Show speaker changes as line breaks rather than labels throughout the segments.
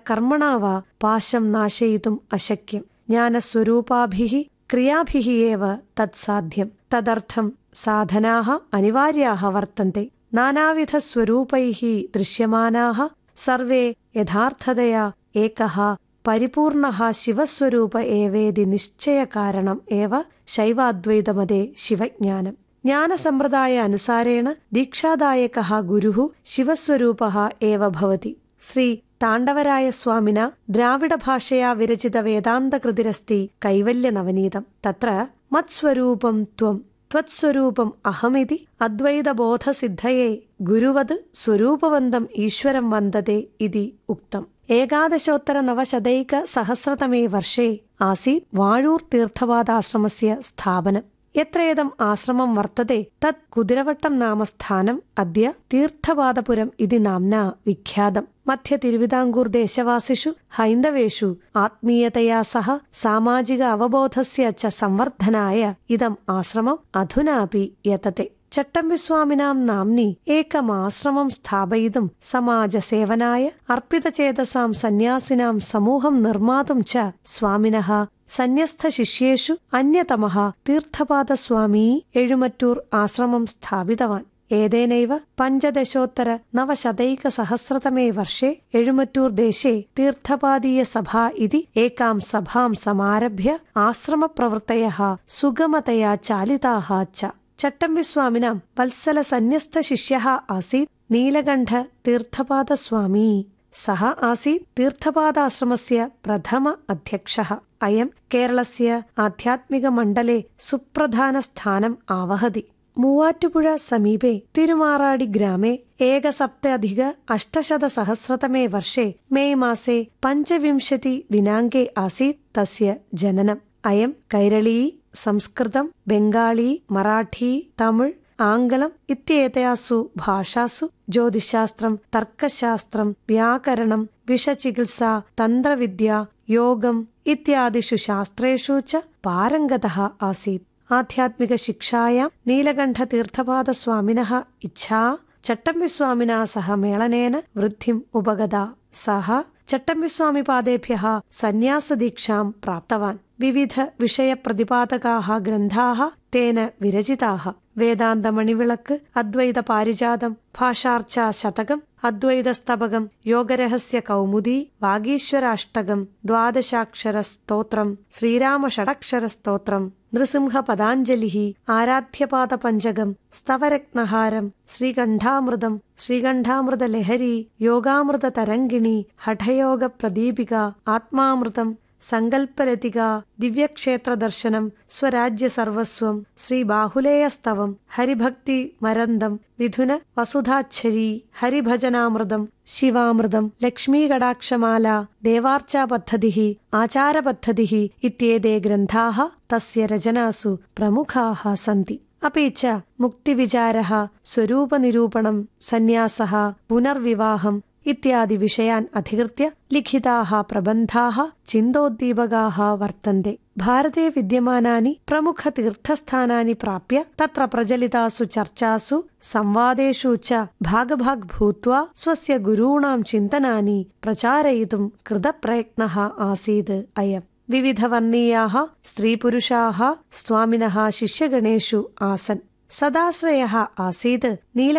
കർമ്മണാ വാ പാശം നാശയിതും അശക്യം ജ്ഞാനസ്വരൂപാഭിः ക്രിയാഭിः एव തത്സാധ്യം തദർത്ഥം സാധനാः അനിവാര്യാः വർത്തन्ते നാനാവിധസ്വരൂപൈः ദൃശ്യമാനാः സർവേ യഥാർത്ഥതയാ एकः പരിപൂർണः ശിവസ്വരൂപ ഏവേതി നിശ്ചയകാരണം ഏവ ശൈവാദ്വൈതമതേ ശിവജ്ഞാനം ജ്ഞാനസമ്പ്രദായ അനുസാരേണ ദീക്ഷാദായകः ഗുരുः ശിവസ്വരൂപः ഏവ ഭവതി ശ്രീ താണ്ഡവരായ സ്വാമിന ദ്രാവിഡഭാഷയാ വിരചിത വേദാന്തകൃതിരസ്തി കൈവല്യനവനീതം തത്ര മത്സ്വരൂപം ത്വം ത്വത്സ്വരൂപം അഹമിതി അദ്വൈതബോധസിദ്ധയേ ഗുരുവത് സ്വരൂപവന്തം ഈശ്വരം വന്ദതേ ഇതി ഉക്തം ഏകാദശോത്തര നവശതൈക സഹസ്രതമേ വർഷേ ആസീത് വാഴൂർ തീർത്ഥവാദാശ്രമസ്യ സ്ഥാപനം യത്രേദം ആശ്രമം വർത്തത്തെ തത് കുതിരവട്ടം നാമ സ്ഥാനം അദ്യ തീർത്ഥപാദപുരം ഇതി നാംന വിഖ്യാതം മധ്യ തിരുവിതാംകൂർ ദേശവാസിഷു ഹൈന്ദവേഷു ആത്മീയതയാ സഹ സാമാജിക അവബോധസ്യ ച സംവർദ്ധനായ ഇതം ആശ്രമം അധുനാപി യതത്തെ ചട്ടമ്പിസ്വാമിനാം നാംനി ഏകമാശ്രമം സ്ഥാപയിതും സമാജസേവനായ അർപ്പിതചേതസാം സന്യാസിനാം സമൂഹം നിർമാതും ച സ്വാമിനഃ സന്യസ്തശിഷ്യേഷു അന്യതമഃ തീർത്ഥപാദസ്വാമീ എഴുമറ്റൂർ ആശ്രമം സ്ഥാപിതവാൻ ഏതേനൈവ പഞ്ചദശോത്തര നവശതൈകസഹസ്രതമേ വർഷേ എഴുമറ്റൂർ ദേശേ തീർത്ഥപാദീയ സഭാ ഇതി ഏകാം സഭാം സമാരഭ്യ ആശ്രമപ്രവൃത്തയः സുഗമതയാ ചാലിതാः च ചട്ടമ്പിസ്വാമിനാം വത്സല സന്യസ്ത ശിഷ്യ ആസീത് നീലകണ്ഠ തീർത്ഥപാദസ്വാമീ സഹ ആസീത് തീർത്ഥപാദാശ്രമസ്യ പ്രഥമ അധ്യക്ഷ അയം കേരളസ്യ ആധ്യാത്മിക മണ്ഡലെ സുപ്രധാന സ്ഥാനം ആവഹതി മൂവാറ്റുപുഴ സമീപെ തിരുമാറാടി ഗ്രാമേ ഏകസപ്തധിക അഷ്ടശതസഹസ്രതമേ വർഷേ മെയ് മാസേ പഞ്ചവിംശതി ദിനാങ്കേ ആസീത് തസ്യ ജനനം അയം കൈരളീ സംസ്കൃതം ബംഗാളി മറാഠി തമിഴ് ആംഗലം ഇത്യേതയാസു ഭാഷാസു ജ്യോതിശാസ്ത്രം തർക്കശാസ്ത്രം വ്യാകരണം വിഷചികിത്സ തന്ത്രവിദ്യ യോഗം ഇത്യാദിഷു ശാസ്ത്രേഷു ച പാരംഗതഃ ആസീത് ആധ്യാത്മിക ശിക്ഷായാം നീലകണ്ഠ തീർത്ഥപാദസ്വാമിനഃ ഇച്ഛാ ചട്ടമ്പിസ്വാമിനാ സഹ മേളനേന വൃദ്ധിം ഉപഗത സഹ ചട്ടമ്പിസ്വാമിപാദേഭ്യः സന്യാസദീക്ഷാം പ്രാപ്തവാൻ വിവിധ വിഷയപ്രതിപാദകാः ഗ്രന്ഥാः തേന വിരചിതാः വേദാന്തമണിവിളക്ക് അദ്വൈത പാരിജാതം ഭാഷാർച്ച ശതകം അദ്വൈതസ്തബകം യോഗരഹസ്യ കൗമുദി വാഗീശ്വരാഷ്ടകം ദ്വാദശാക്ഷര സ്തോത്രം ശ്രീരാമ ഷടക്ഷര സ്തോത്രം നൃസിംഹ പദാഞ്ജലി ആരാധ്യപാദ പഞ്ചകം സ്തവരത്നഹാരം ശ്രീകണ്ഠാമൃതം ശ്രീകണ്ഠാമൃത ലഹരി യോഗാമൃത തരംഗിണി ഹഠയോഗ പ്രദീപിക ആത്മാമൃതം സങ്കൽപ്പരതിക ദിവ്യക്ഷേത്ര ദർശനം സ്വരാജ്യ സർവസ്വം ശ്രീ ബാഹുലേയസ്തവം ഹരിഭക്തി മരന്തം വിധുന വസുധാച്ഛരി ഹരിഭജനാമൃതം ശിവാമൃതം ലക്ഷ്മീകടാക്ഷമാല ദേവാർച്ചാ പദ്ധതി ആചാരപദ്ധതി ഇത്യേതേ ഗ്രന്ഥാः തസ്യ രചനാസു പ്രമുഖാः സന്തി अपि च मुक्तिविचारः स्वरूपनिरूपणं सन्न्यासः पुनर्विवाहम् इत्यादि विषयान् अधिकृत्य लिखिताः प्रबन्धाः चिन्तोद्दीपकाः वर्तन्ते भारते विद्यमानानि प्रमुखतीर्थस्थानानि प्राप्य तत्र प्रचलितासु चर्चासु संवादेषु च भागभाग् भूत्वा स्वस्य गुरूणां चिन्तनानि प्रचारयितुं कृतप्रयत्नः आसीत् अयम् विविधवर्णीयाः स्त्रीपुरुषाः स्वामिनः शिष्यगणेषु आसन् सदाश्रयः आसीत्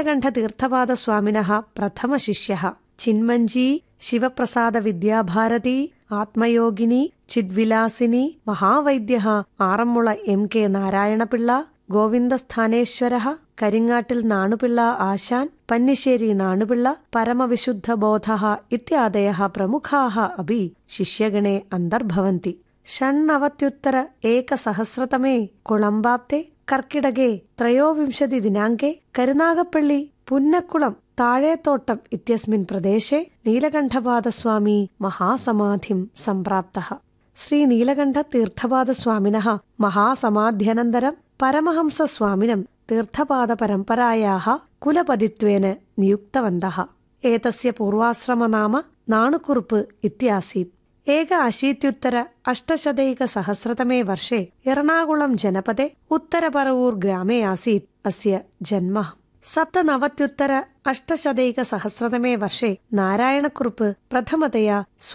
नीलकण्ठतीर्थपादस्वामिनः प्रथमशिष्यः चिन्मञ्जी शिवप्रसादविद्याभारती ആത്മയോഗിനി ചിദ്വിലാസിനി മഹാവൈദ്യ ആറന്മുള എം കെ നാരായണപിള്ള ഗോവിന്ദസ്ഥാനേശ്വര കരിങ്ങാട്ടിൽ നാണുപിള്ള ആശാൻ പന്നിശ്ശേരി നാണുപിള്ള പരമവിശുദ്ധബോധ ഇത്യാദയ പ്രമുഖാ അപി ശിഷ്യഗണേ അന്തർഭവന്തി षण्णवत्युत्तर एकसहस्रतमे कुळम्बाप्ते कर्किडगे त्रयोविंशति दिनाङ्के करुनागपल्ली पुन्नकुळम् ताळेतोट्टम् इत्यस्मिन् प्रदेशे नीलकण्ठपादस्वामी महासमाधिं सम्प्राप्तः श्रीनीलकण्ठतीर्थपादस्वामिनः महासमाध्यनन्तरं परमहंसस्वामिनं तीर्थपादपरम्परायाः कुलपतित्वेन नियुक्तवन्तः एतस्य पूर्वाश्रमनाम नाणुकुरुप् इत्यासीत् एक अशीत्युत्तर अष्टशतैकसहस्रतमे वर्षे एर्णाकुळम् जनपदे उत्तरपरवूर् ग्रामे आसीत् अस्य जन्म सप्तनवत्युत्तर अष्टशतैकसहस्रतमे वर्षे नारायणकुरुप् प्रथमतया